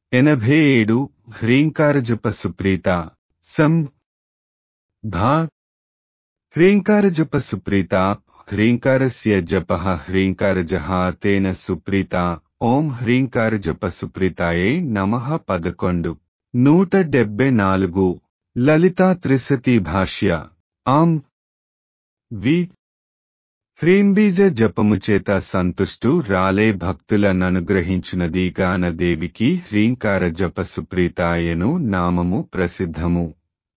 ఎనభై ఏడు హ్రీంకారజప సుప్రీత సం భా హ్రీంకారజప సుప్రీత హ్రీంకారస్య జప హ్రీంకారజ తేన సుప్రీత ఓం హ్రీంకారజప సుప్రీతాయే నమః పదకొండు నూట డెబ్బై నాలుగు లలితా త్రిశతి భాష్య ఆం వి హ్రీంబీజ జపముచేత సంతుష్టు రాలే భక్తులననుగ్రహించునది గాన దేవికి హ్రీంకార జప సుప్రీతాయను నామము ప్రసిద్ధము